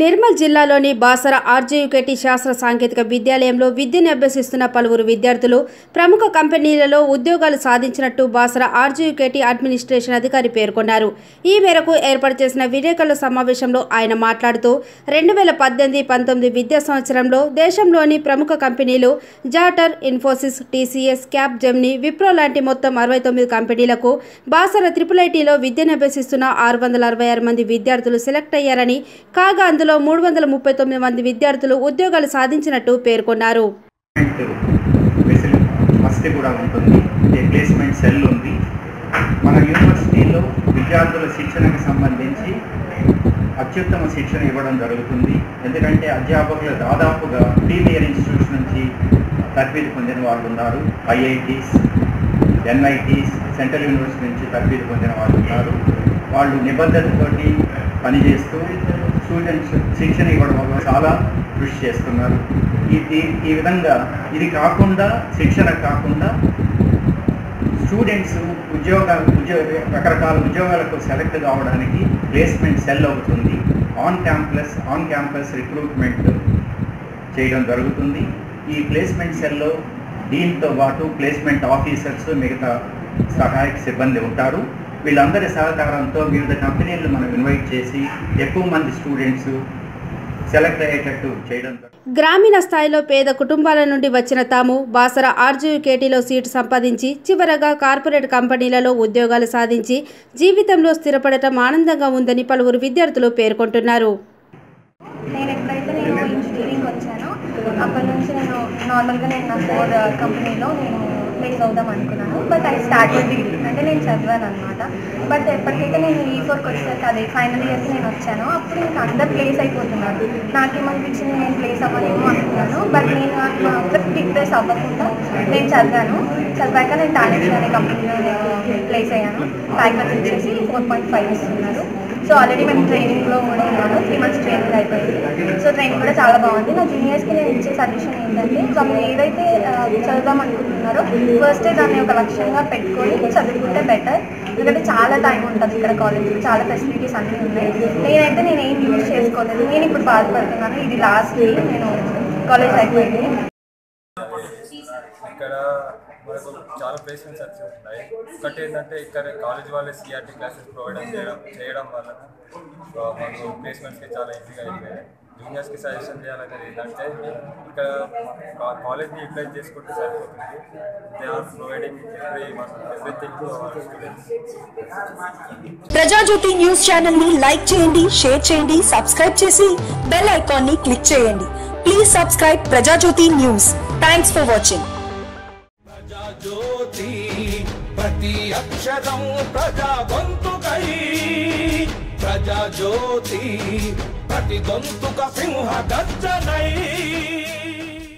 నిర్మల్ జిల్లాలోని బాసర ఆర్జీయుకేటి శాస్త్ర సాంకేతిక విద్యాలయంలో విద్యను అభ్యసిస్తున్న పలువురు విద్యార్థులు ప్రముఖ కంపెనీలలో ఉద్యోగాలు సాధించినట్టు బాసర ఆర్జీయుకేటి అడ్మినిస్ట్రేషన్ అధికారి పేర్కొన్నారు ఈ మేరకు ఏర్పాటు చేసిన విలేకరుల సమావేశంలో ఆయన మాట్లాడుతూ రెండు వేల పద్దెనిమిది పంతొమ్మిది విద్యా సంవత్సరంలో దేశంలోని ప్రముఖ కంపెనీలు జాటర్ ఇన్ఫోసిస్ టీసీఎస్ క్యాప్ జెమ్ని విప్రో లాంటి మొత్తం అరవై తొమ్మిది కంపెనీలకు బాసర త్రిపుల్ ఐటీలో విద్యను అభ్యసిస్తున్న ఆరు వందల అరవై ఆరు మంది విద్యార్థులు సెలెక్ట్ అయ్యారని కాగా అందులో మూడు వందల ముప్పై తొమ్మిది మంది విద్యార్థులు ఉద్యోగాలు సాధించినట్టు పేర్కొన్నారు ఫెసిలిటీ వసతి కూడా ఉంటుంది అంటే ప్లేస్మెంట్ సెల్ ఉంది మన యూనివర్సిటీలో విద్యార్థుల శిక్షణకు సంబంధించి అత్యుత్తమ శిక్షణ ఇవ్వడం జరుగుతుంది ఎందుకంటే అధ్యాపకులు దాదాపుగా ప్రీమియర్ ఇన్స్టిట్యూట్స్ నుంచి తర్బీదు పొందిన వాళ్ళు ఉన్నారు ఐఐటీస్ ఎన్ఐటీస్ సెంట్రల్ యూనివర్సిటీ నుంచి తర్బీదు పొందిన వాళ్ళు ఉన్నారు వాళ్ళు నిబద్ధతతోటి పనిచేస్తూ స్టూడెంట్స్ శిక్షణ ఇవ్వడం వల్ల చాలా కృషి చేస్తున్నారు ఇది ఈ విధంగా ఇది కాకుండా శిక్షణ కాకుండా స్టూడెంట్స్ ఉద్యోగ ఉద్యోగ రకరకాల ఉద్యోగాలకు సెలెక్ట్ కావడానికి ప్లేస్మెంట్ సెల్ అవుతుంది on campus on campus recruitment చేయడం జరుగుతుంది ఈ ప్లేస్మెంట్ సెల్లో దీంతో పాటు ప్లేస్మెంట్ ఆఫీసర్స్ మిగతా సహాయక సిబ్బంది ఉంటారు వీళ్ళందరి సహకారంతో వివిధ కంపెనీలను మనం ఇన్వైట్ చేసి ఎక్కువ మంది స్టూడెంట్స్ సెలెక్ట్ అయ్యేటట్టు చేయడం జరుగుతుంది గ్రామీణ స్థాయిలో పేద కుటుంబాల నుండి వచ్చిన తాము బాసర ఆర్జీయుకేటీలో సీటు సంపాదించి చివరగా కార్పొరేట్ కంపెనీలలో ఉద్యోగాలు సాధించి జీవితంలో స్థిరపడటం ఆనందంగా ఉందని పలువురు విద్యార్థులు పేర్కొంటున్నారు నేను ఎప్పుడైతే నేను ఇంజనీరింగ్ వచ్చానో అప్పటి నుంచి నేను నార్మల్గా నేను నా ఫోర్ కంపెనీలో నేను ప్లేస్ అవుదాం అనుకున్నాను బట్ ఐ స్టార్టెడ్ డిగ్రీ అంటే నేను చదివాను అనమాట బట్ ఎప్పటికైతే నేను ఈ ఫోర్కి వచ్చేసరికి అదే ఫైనల్ ఇయర్కి నేను వచ్చానో అప్పుడు ఇంకా అందరు ప్లేస్ అయిపోతున్నారు నాకేమనిపించింది నేను ప్లేస్ అవ్వలేము అనుకున్నాను బట్ నేను మాత్రం డిప్రెస్ అవ్వకుండా నేను చదివాను చదివాక నేను టాలెంట్స్ అనే కంపెనీలో నేను ప్లేస్ అయ్యాను ప్యాకేజ్ వచ్చేసి ఫోర్ పాయింట్ ఫైవ్ ఇస్తున్నారు సో ఆల్రెడీ మేము ట్రైనింగ్లో కూడా ఉన్నాను త్రీ మంత్స్ ట్రైనింగ్ అయిపోయింది సో ట్రైనింగ్ కూడా చాలా బాగుంది నా జూనియర్స్కి నేను ఇచ్చే సజెషన్ ఏంటంటే వాళ్ళు ఏదైతే ఆ, చదువుదాం అనుకుంటున్నారో ఫస్టే దాన్ని ఒక లక్ష్యంగా పెట్టుకొని చదువుకుంటే బెటర్ ఎందుకంటే చాలా టైం ఉంటుంది ఇక్కడ కాలేజ్లో చాలా ఫెసిలిటీస్ అన్నీ ఉన్నాయి నేనైతే నేను ఏం యూజ్ చేసుకోలేదు నేను ఇప్పుడు బాధపడుతున్నాను ఇది లాస్ట్ నేను కాలేజ్ అయిపోయింది ఇక్కడ మనకు చాలా ప్లేస్మెంట్స్ వచ్చి ఉన్నాయి ఒకటి ఏంటంటే ఇక్కడ కాలేజ్ వాళ్ళే సిఆర్టీ క్లాసెస్ ప్రొవైడ్ చేయడం చేయడం వల్ల ఆ, మనకు ప్లేస్మెంట్స్కి చాలా ఈజీగా అయిపోయాయి జూనియర్స్కి సజెషన్ చేయాలనేది ఏంటంటే ఇక్కడ కాలేజ్ని యూటిలైజ్ చేసుకుంటే సరిపోతుంది they are providing every everything to our students Prajajyothi news channel ని లైక్ చేయండి షేర్ చేయండి సబ్స్క్రైబ్ చేసి బెల్ ఐకాన్ ని క్లిక్ చేయండి please subscribe Prajajyothi news thanks for watching Prajajyothi ప్రతి అక్షరం ప్రజా గొంతుకై ప్రజాజ్యోతి ప్రతి గొంతుక సింహ గర్జనై